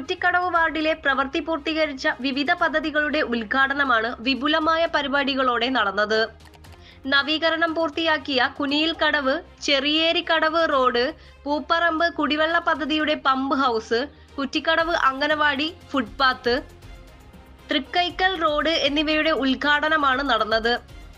കുറ്റിക്കടവ് വാർഡിലെ പ്രവൃത്തി പൂർത്തീകരിച്ച വിവിധ പദ്ധതികളുടെ ഉദ്ഘാടനമാണ് വിപുലമായ പരിപാടികളോടെ നടന്നത് നവീകരണം പൂർത്തിയാക്കിയ കുനിയിൽ കടവ് ചെറിയേരിക്കടവ് റോഡ് പൂപ്പറമ്പ് കുടിവെള്ള പദ്ധതിയുടെ pump house Kuttikkadavu anganwadi footpath Thrikkaikkal road എന്നിവയുടെ ഉദ്ഘാടനമാണ് നടന്നത്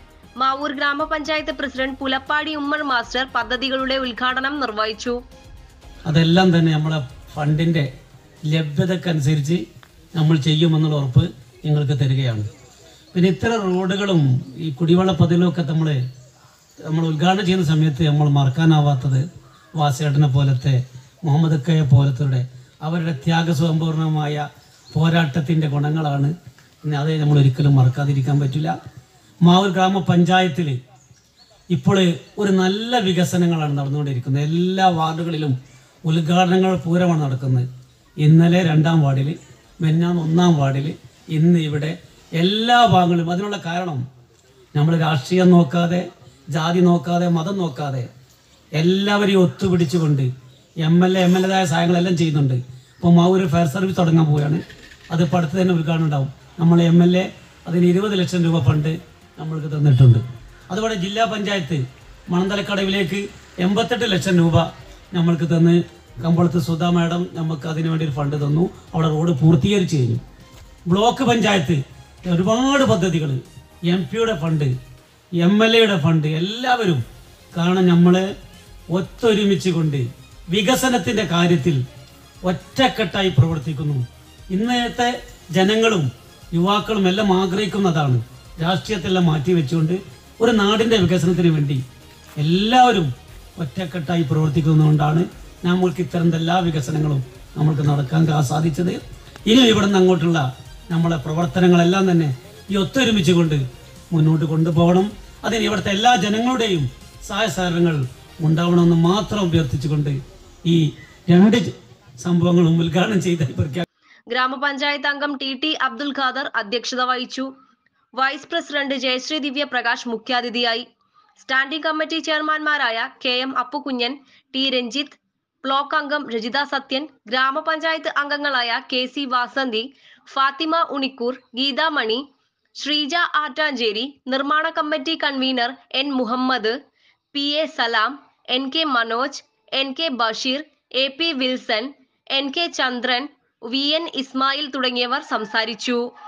മാവൂർ ഗ്രാമപഞ്ചായത്ത് പ്രസിഡന്റ് പുലപ്പാടി ഉമ്മർ മാസ്റ്റർ പദ്ധതികളുടെ ഉദ്ഘാടനം നിർവഹിച്ചു അതെല്ലാം തന്നെ നമ്മളെ ഫണ്ടിൻ്റെ ലഭ്യതക്കനുസരിച്ച് നമ്മൾ ചെയ്യുമെന്നുള്ള ഉറപ്പ് നിങ്ങൾക്ക് തരികയാണ് പിന്നെ ഇത്തരം റോഡുകളും ഈ കുടിവെള്ള പദ്ധതികളൊക്കെ നമ്മൾ നമ്മൾ ഉദ്ഘാടനം ചെയ്യുന്ന സമയത്ത് നമ്മൾ മറക്കാനാവാത്തത് വാസേട്ടനെ പോലത്തെ മുഹമ്മദ് കയെ പോലത്തെ അവരുടെ ത്യാഗസ്വയംപൂർണമായ പോരാട്ടത്തിൻ്റെ ഗുണങ്ങളാണ് പിന്നെ അത് നമ്മൾ ഒരിക്കലും മറക്കാതിരിക്കാൻ പറ്റില്ല മാവൂർ ഗ്രാമപഞ്ചായത്തിൽ ഇപ്പോൾ ഒരു നല്ല വികസനങ്ങളാണ് നടന്നുകൊണ്ടിരിക്കുന്നത് എല്ലാ വാർഡുകളിലും ഉദ്ഘാടനങ്ങൾ പൂരമാണ് നടക്കുന്നത് ഇന്നലെ രണ്ടാം വാർഡിൽ മെന്നാം ഒന്നാം വാർഡിൽ ഇന്ന് ഇവിടെ എല്ലാ ഭാഗങ്ങളിലും അതിനുള്ള കാരണം നമ്മൾ രാഷ്ട്രീയം നോക്കാതെ ജാതി നോക്കാതെ മതം നോക്കാതെ എല്ലാവരെയും ഒത്തുപിടിച്ചുകൊണ്ട് M L A M L എതായ സഹായങ്ങളെല്ലാം ചെയ്യുന്നുണ്ട് ഇപ്പോൾ മാവൂർ ഫയർ സർവീസ് തുടങ്ങാൻ പോവുകയാണ് അത് ഇപ്പോൾ അടുത്ത് തന്നെ ഉദ്ഘാടനം ഉണ്ടാവും നമ്മൾ എം എൽ എ അതിന് ഇരുപത് ലക്ഷം രൂപ ഫണ്ട് നമ്മൾക്ക് തന്നിട്ടുണ്ട് അതുപോലെ ജില്ലാ പഞ്ചായത്ത് മണന്തലക്കടവിലേക്ക് എൺപത്തെട്ട് ലക്ഷം രൂപ നമ്മൾക്ക് തന്ന് കമ്പളത്ത് സുധാ മാഡം നമുക്ക് അതിന് വേണ്ടി ഒരു ഫണ്ട് തന്നു അവിടെ റോഡ് പൂർത്തീകരിച്ച് കഴിഞ്ഞു ബ്ലോക്ക് പഞ്ചായത്ത് ഒരുപാട് പദ്ധതികൾ എം പിയുടെ ഫണ്ട് എം എൽ എയുടെ ഫണ്ട് എല്ലാവരും കാരണം നമ്മൾ ഒത്തൊരുമിച്ച് കൊണ്ട് വികസനത്തിൻ്റെ കാര്യത്തിൽ ഒറ്റക്കെട്ടായി പ്രവർത്തിക്കുന്നു ഇന്നത്തെ ജനങ്ങളും യുവാക്കളും എല്ലാം ആഗ്രഹിക്കുന്നതാണ് രാഷ്ട്രീയത്തെല്ലാം മാറ്റി വെച്ചുകൊണ്ട് ഒരു നാടിൻ്റെ വികസനത്തിന് വേണ്ടി എല്ലാവരും ഒറ്റക്കെട്ടായി പ്രവർത്തിക്കുന്നതുകൊണ്ടാണ് നമ്മൾക്ക് ഇത്തരം എല്ലാ വികസനങ്ങളും നമ്മൾക്ക് നടക്കാൻ കാ- സാധിച്ചത് ഇനി ഇവിടെ നിന്ന് അങ്ങോട്ടുള്ള നമ്മളെ പ്രവർത്തനങ്ങളെല്ലാം തന്നെ ഈ ഒത്തൊരുമിച്ച് കൊണ്ട് മുന്നോട്ട് കൊണ്ടുപോകണം അതിന് ഇവിടുത്തെ എല്ലാ ജനങ്ങളുടെയും സഹായ സഹകരണങ്ങൾ ഉണ്ടാവണമെന്ന് മാത്രം അഭ്യർത്ഥിച്ചുകൊണ്ട് ഈ രണ്ട് സംഭവങ്ങളും ഉദ്ഘാടനം ചെയ്തായി പ്രഖ്യാപിച്ചു ഗ്രാമപഞ്ചായത്ത് അംഗം ടി ടി അബ്ദുൽ ഖാദർ അധ്യക്ഷത വഹിച്ചു വൈസ് പ്രസിഡന്റ് ജയശ്രീ ദിവ്യ പ്രകാശ് മുഖ്യാതിഥിയായി സ്റ്റാൻഡിംഗ് കമ്മിറ്റി ചെയർമാൻമാരായ K M Appukunjan T Ranjith block അംഗം രജിത സത്യൻ ഗ്രാമപഞ്ചായത്ത് അംഗങ്ങളായ കെ സി വാസന്തി ഫാത്തിമ ഉണിക്കൂർ ഗീതാമണി ശ്രീജ ആറ്റാഞ്ചേരി നിർമ്മാണ committee convener N Muhammad P A Salam N K Manoj N K Basheer A P Wilson N K Chandran V N Ismail തുടങ്ങിയവർ സംസാരിച്ചു